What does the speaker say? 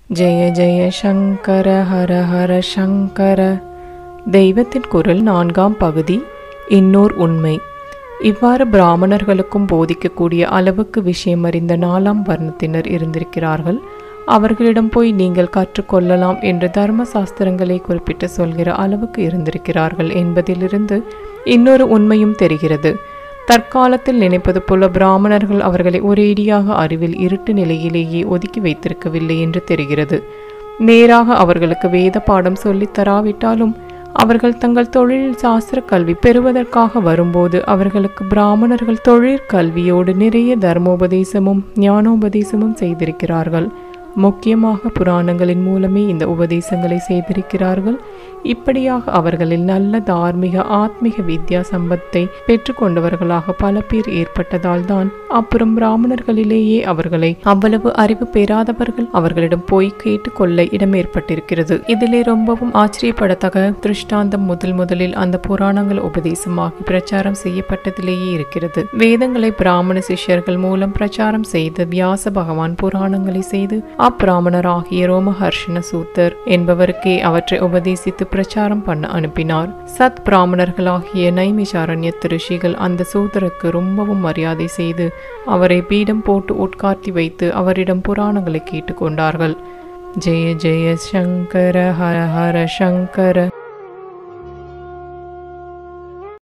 ஜெய ஜெய சங்கர ஹர ஹர சங்கர தெய்வத்தின் குரல் நான்காம் பகுதி இன்னோர் உண்மை இவ்வாறு பிராமணர்களுக்கும் போதிக்கக்கூடிய அளவுக்கு விஷயம் அறிந்த நாலாம் வர்ணத்தினர் இருந்திருக்கிறார்கள் அவர்களிடம் போய் நீங்கள் கற்றுக்கொள்ளலாம் என்று தர்ம சாஸ்திரங்களை குறிப்பிட்டு சொல்கிற அளவுக்கு இருந்திருக்கிறார்கள் என்பதிலிருந்து இன்னொரு உண்மையும் தெரிகிறது தற்காலத்தில் நினைப்பது போல பிராமணர்கள் அவர்களை ஒரேடியாக அறிவில் இருட்டு நிலையிலேயே ஒதுக்கி வைத்திருக்கவில்லை என்று தெரிகிறது நேராக அவர்களுக்கு வேத பாடம் சொல்லித் தராவிட்டாலும் அவர்கள் தங்கள் தொழில் சாஸ்திர கல்வி பெறுவதற்காக வரும்போது அவர்களுக்கு பிராமணர்கள் தொழிற்கல்வியோடு நிறைய தர்மோபதேசமும் ஞானோபதேசமும் செய்திருக்கிறார்கள் முக்கியமாக புராணங்களின் மூலமே இந்த உபதேசங்களை செய்திருக்கிறார்கள் இப்படியாக அவர்களில் நல்ல தார்மீக ஆத்மீக வித்யா சம்பத்தை பெற்றுக்கொண்டவர்களாக பல பேர் ஏற்பட்டதால் தான் அப்புறம் பிராமணர்களிலேயே அவர்களை அவ்வளவு அறிவு பெறாதவர்கள் அவர்களிடம் போய் கேட்டுக்கொள்ள இடம் ஏற்பட்டிருக்கிறது இதிலே ரொம்பவும் ஆச்சரியப்படத்தக்க திருஷ்டாந்தம் முதல் முதலில் அந்த புராணங்கள் உபதேசமாகி பிரச்சாரம் செய்யப்பட்டதிலேயே இருக்கிறது வேதங்களை பிராமண சிஷ்யர்கள் மூலம் பிரச்சாரம் செய்த வியாச பகவான் புராணங்களை செய்து அப்பிராமணராகிய ரோமஹர்ஷண சூத்தர் என்பவருக்கே அவற்றை உபதேசித்து பிரச்சாரம் பண்ண அனுப்பினார் சத் பிராமணர்களாகிய நைமிஷாரண்ய ரிஷிகள் அந்த சூதருக்கு ரொம்பவும் மரியாதை செய்து அவரை பீடம் போட்டு உட்கார்த்தி வைத்து அவரிடம் புராணங்களை கேட்டுக்கொண்டார்கள் ஜெய ஜெய சங்கர ஹர ஹர சங்கர